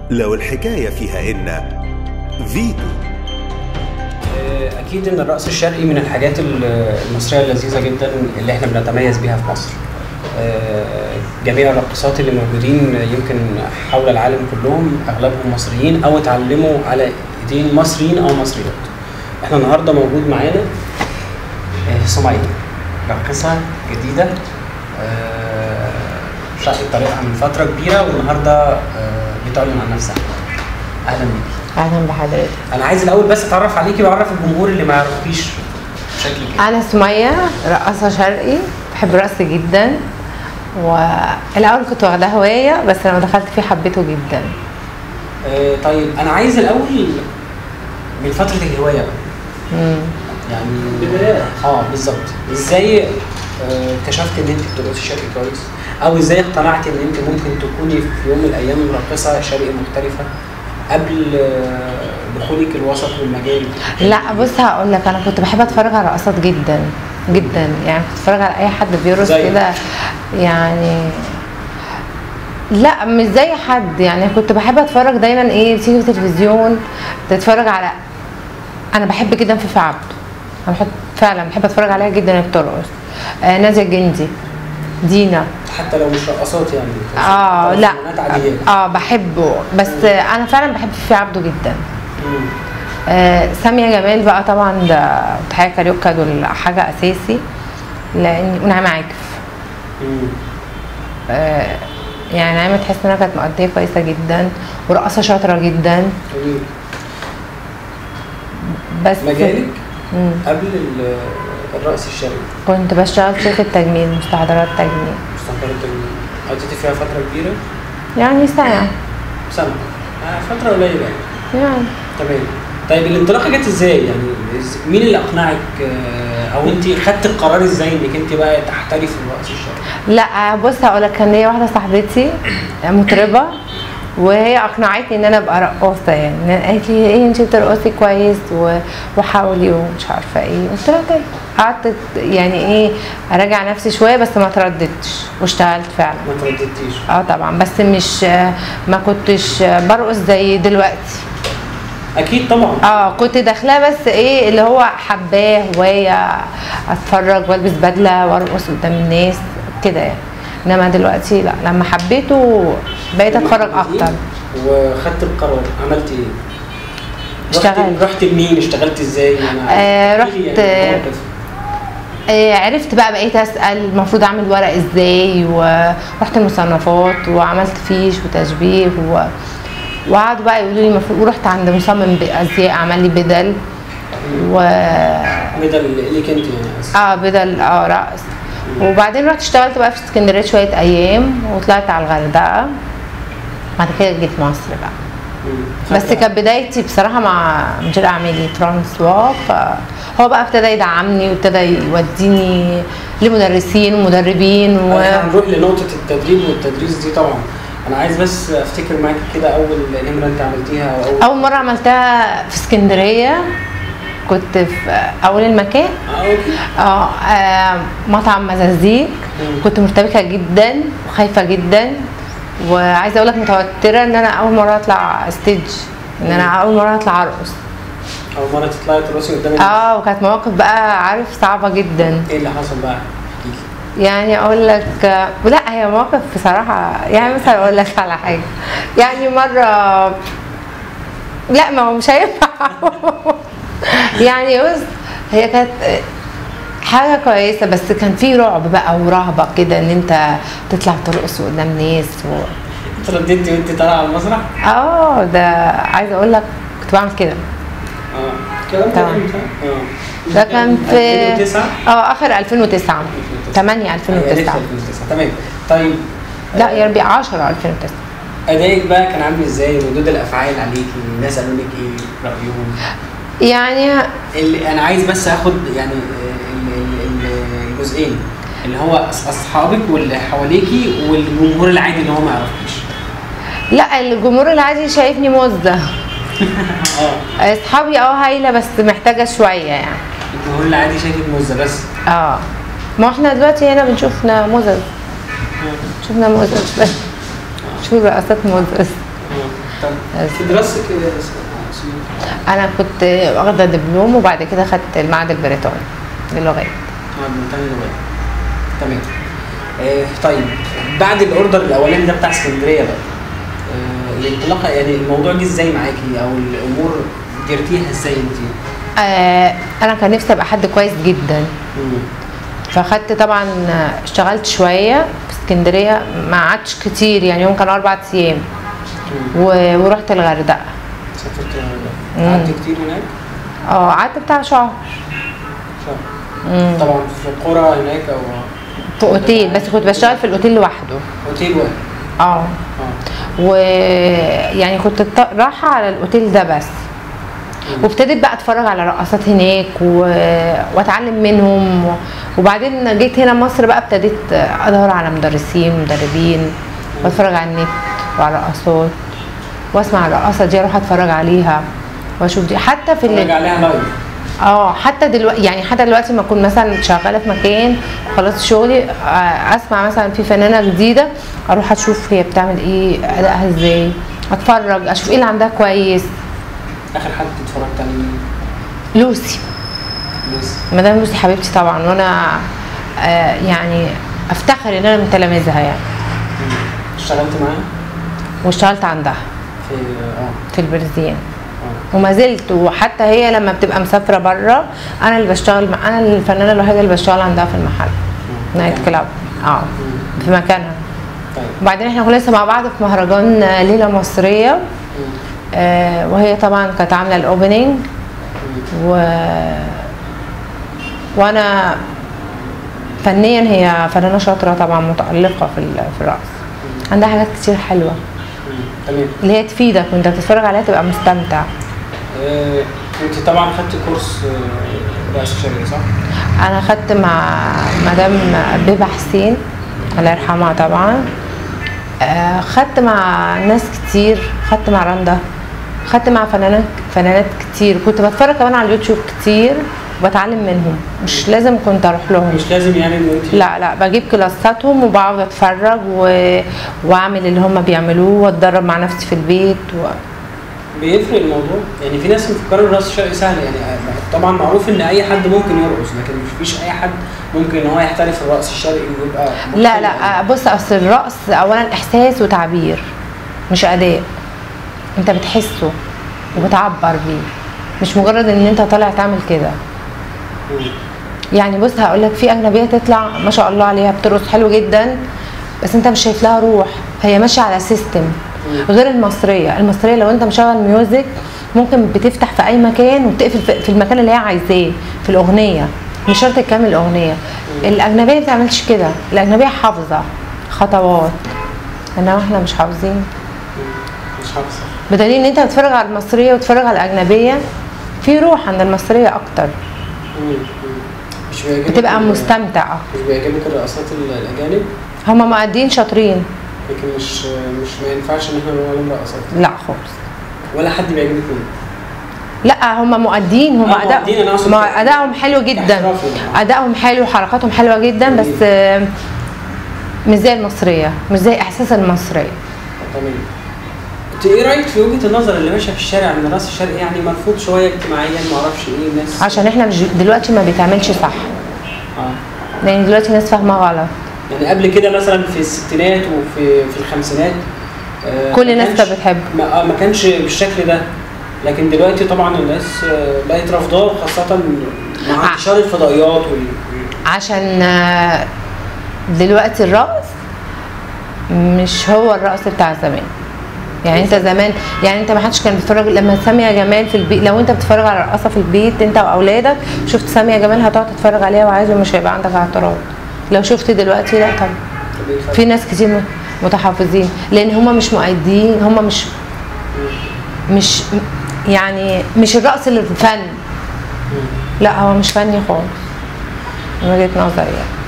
لو الحكاية فيها إن فيتو اكيد ان الرقص الشرقي من الحاجات ال- المصريه اللذيذه جدا اللي احنا بنتميز بيها في مصر آه، جميع الراقصات اللي موجودين يمكن حول العالم كلهم اغلبهم مصريين او اتعلموا على ايدين مصريين او مصريات احنا النهارده موجود معانا آه، سمية راقصه جديده آه، شقت طريقها من فتره كبيره والنهارده آه، بتعلن عن نفسها اهلا بيكي اهلا بحضرتك انا عايز الاول بس اتعرف عليكي واعرف الجمهور اللي ما يعرفكيش بشكل كده انا سمية رقاصة شرقي بحب الرقص جدا والاول كنت واخداه هواية بس لما دخلت فيه حبيته جدا آه طيب انا عايز الاول من فتره الهوايه بقى مم. يعني اه بالظبط ازاي آه، اكتشفت ان انت بترقصي شرقي كويس او ازاي اقتنعتي ان انت ممكن تكوني في يوم من الايام راقصه شرقي محترفه قبل آه، دخولك الوسط والمجال لا بص هقول لك انا كنت بحب اتفرج على رقصات جدا جدا يعني كنت اتفرج على اي حد بيرقص زي؟ كده يعني لا مش زي حد يعني كنت بحب اتفرج دايما ايه تيجي في التلفزيون تتفرج على انا بحب جدا فيفي عبده انا بحب فعلا بحب اتفرج عليها جدا وهي بترقص آه نازيه الجندي دينا حتى لو مش رقصات يعني اه لا فنانات عاديات اه بحبه بس انا فعلا بحب فيفي عبده جدا مم. آه سامية جمال بقى طبعا ده وتحية كاريوكا دول حاجة أساسي لأن ونعمة عاكف مم. آه يعني نعمة تحس إنها كانت مؤدية كويسة جدا ورقصة شاطرة جدا جميل بس مجالك مم. قبل ال- الرقص الشرقي كنت بشتغل في شركة تجميل مستحضرات تجميل مستقبلت ال- قضيتي فيها فترة كبيرة يعني سنة سنة آه فترة قليلة يعني يعني تمام طيب الانطلاقة جت ازاي يعني إز- مين اللي اقنعك آه، او انت خدت القرار ازاي انك انت بقى تحترفي الرقص الشرقي لا بص هقول لك كان ليا واحدة صاحبتي مطربة وهي اقنعتني ان انا ابقى رقاصه يعني قالت لي ايه انت بترقصي كويس و- وحاولي ومش عارفه ايه قلت لها طيب قعدت يعني ايه اراجع نفسي شويه بس ما ترددتش واشتغلت فعلا ما ترددتيش اه طبعا بس مش ما كنتش برقص زي دلوقتي اكيد طبعا اه كنت داخلاه بس ايه اللي هو حباه هوايه اتفرج والبس بدله وارقص قدام الناس كده يعني انما دلوقتي لا لما حبيته بقيت اتفرج اكتر وخدت القرار عملت ايه؟ اشتغلت. رحت, رحت لمين اشتغلت ازاي؟ أنا آه، احكي لي رحت- يعني الموقف. آه، عرفت بقى بقيت اسال المفروض اعمل ورق ازاي ورحت المصنفات وعملت فيش وتشبيه و... وقعدوا بقى يقولوا لي المفروض ورحت عند مصمم ازياء عمل لي بدل و بدل ليك انت يعني أصلاً. اه بدل اه رقص وبعدين رحت اشتغلت بقى في اسكندريه شويه ايام وطلعت على الغردقه بعد كده جيت مصر بقى مم. بس كانت بدايتي بصراحه مع مدير اعمالي فرانسوا فهو بقى ابتدى يدعمني وابتدى يوديني لمدرسين ومدربين و... احنا هنروح لنقطة التدريب والتدريس دي طبعا انا عايز بس افتكر معاك كده اول نمرة انت عملتيها او اول اول مره عملتها في اسكندريه كنت في اول المكان اه اوكي اه آه، مطعم مزازيك مم. كنت مرتبكه جدا وخايفه جدا وعايزه اقول لك متوتره ان انا اول مره اطلع ستيج ان انا اول مره اطلع ارقص اول مرة تطلعي ترقصي قدام الناس اه وكانت مواقف بقى عارف صعبه جدا ايه اللي حصل بقى؟ احكي لي يعني اقول لك آه، لا هي مواقف بصراحه يعني مثلا اقول لك على حاجه يعني مره لا ما هو مش هينفع يعني بص هي كانت آه، حاجه كويسه بس كان في رعب بقى ورهبه كده ان انت تطلع ترقص قدام ناس و... اترددتي وانت طالعة على المسرح؟ اه ده عايزه اقول لك كنت بعمل كده اه الكلام ده طبعا. امتى؟ اه ده كان في 2009 اه اخر 2009 8 2009 2009 تمام طيب لا يا ربي 10 2009 ادائك بقى كان عامل ازاي؟ ردود الافعال عليكي الناس قالوا لك ايه رايهم؟ يعني اللي انا عايز بس اخد يعني ال- ال- ال- الجزئين اللي هو أص- اصحابك واللي حواليكي والجمهور العادي اللي هو ما يعرفكيش لا الجمهور العادي شايفني مزه اه اصحابي اه هايله بس محتاجه شويه يعني الجمهور العادي شايفك مزه بس اه ما احنا دلوقتي هنا بنشوف مزز شفنا مزز بس شوف رقصات مزز طب في دراستك يا س- سمير؟ انا كنت واخده دبلوم وبعد كده خدت المعهد البريطاني للغات اه بريطانيا لغات تمام آه طيب بعد الاوردر الاولاني ده بتاع اسكندريه بقى آه الانطلاقه يعني الموضوع جه ازاي معاكي او الامور ديرتيها ازاي انت؟ آه انا كان نفسي ابقى حد كويس جدا فاخدت طبعا اشتغلت شويه في اسكندريه ما قعدتش كتير يعني يوم كان اربع ايام و- ورحت الغردقه سافرت مم. قعدت كتير هناك؟ اه قعدت بتاع شهر شهر. مم. طبعا في القرى هناك او في اوتيل بس كنت بشتغل في الاوتيل لوحده اوتيل واحد اه اه ويعني كنت ط- رايحه على الاوتيل ده بس وابتديت بقى اتفرج على رقصات هناك و... واتعلم منهم و... وبعدين جيت هنا مصر بقى ابتديت ادور على مدرسين مدربين واتفرج على النت وعلى رقصات واسمع الرقصه دي اروح اتفرج عليها واشوف دي حتى في اتفرج اللي عليها لايف اه حتى دلوقتي يعني حتى دلوقتي ما اكون مثلا شغاله في مكان خلاص شغلي آه، اسمع مثلا في فنانه جديده اروح اشوف هي بتعمل ايه ادائها ازاي اتفرج اشوف ايه اللي عندها كويس اخر حد اتفرجت عليه مين؟ لوسي لسه مدام لوسي حبيبتي طبعا وانا آه يعني افتخر ان انا من تلاميذها يعني اشتغلت معاها واشتغلت عندها في اه في البرزين اه وما زلت وحتى هي لما بتبقى مسافره بره انا اللي بشتغل مع انا الفنانه الوحيده اللي بشتغل عندها في المحل نايت كلاب اه في مكانها طيب وبعدين احنا كنا لسه مع بعض في مهرجان ليله مصريه آه وهي طبعا كانت عامله الاوبننج و وانا فنيا هي فنانه شاطره طبعا متالقه في ال- في الرقص عندها حاجات كتير حلوه مم. تمام اللي هي تفيدك وانت بتتفرج عليها تبقى مستمتع آه، انت طبعا خدت كورس آه، رأس شرقي صح؟ انا خدت مع مدام بيبة حسين الله يرحمها طبعا آه، خدت مع ناس كتير خدت مع رندا خدت مع فنانات فنانات كتير كنت بتفرج كمان على اليوتيوب كتير وبتعلم منهم مش لازم كنت اروح لهم مش لازم يعني ان انت لا لا بجيب كلاساتهم وبقعد اتفرج و... واعمل اللي هم بيعملوه واتدرب مع نفسي في البيت و... بيفرق الموضوع يعني في ناس مفكره الرأس الشرقي سهل يعني آه، طبعا معروف ان اي حد ممكن يرقص لكن مش فيش اي حد ممكن ان هو يحترف الرقص الشرقي ويبقى لا متقن لا أوي. بص اصل الرقص اولا احساس وتعبير مش اداء انت بتحسه وبتعبر بيه مش مجرد ان انت طالع تعمل كده مم. يعني بص هقول لك في اجنبيه تطلع ما شاء الله عليها بترقص حلو جدا بس انت مش شايف لها روح هي ماشيه على سيستم غير المصريه المصريه لو انت مشغل ميوزك ممكن بتفتح في اي مكان وبتقفل في- في المكان اللي هي عايزاه في الاغنيه مش شرط تكمل الاغنيه الاجنبيه ما بتعملش كده الاجنبيه حافظه خطوات انما احنا مش حافظين مش حافظه بدليل ان انت بتتفرج على المصريه وتتفرج على الاجنبيه في روح عند المصريه اكتر مم. مم. مش بيعجبك بتبقى ال- مستمتعه مش بيعجبك الرقصات ال- الاجانب هما مؤدين شاطرين لكن مش مش ما ينفعش ان احنا نقول عليهم رقصات لا خالص ولا حد بيعجبك منهم لا هم مؤدين هم آه، مؤدين، أنا أقصد اداء كده. ادائهم حلو جدا احترافي. ادائهم حلو حركاتهم حلوه جدا بس آه، مش زي المصريه مش زي احساس المصريه تمام انت ايه رايك في وجهه النظر اللي ماشيه في الشارع ان الراس الشرقي يعني مرفوض شويه اجتماعيا ما اعرفش ايه الناس عشان احنا مش دلوقتي ما بيتعملش صح اه لان دلوقتي ناس فاهمه غلط يعني قبل كده مثلا في الستينات وفي في الخمسينات آه، كل ما الناس كانش- كانت بتحبه. ما, آه، ما كانش بالشكل ده لكن دلوقتي طبعا الناس آه، بقت رافضاه خاصه مع ع- انتشار الفضائيات وال... عشان آه، دلوقتي الرقص مش هو الرقص بتاع زمان يعني انت زمان يعني انت ما حدش كان بيتفرج لما ساميه جمال في البيت لو انت بتتفرج على رقاصه في البيت انت واولادك شفت ساميه جمال هتقعد تتفرج عليها وعايز ومش هيبقى عندك اعتراض لو شفت دلوقتي لا طبعا في ناس كتير م- متحفظين لان هم مش مؤدين هم مش مش يعني مش الرقص اللي فن لا هو مش فني خالص من وجهه نظري يعني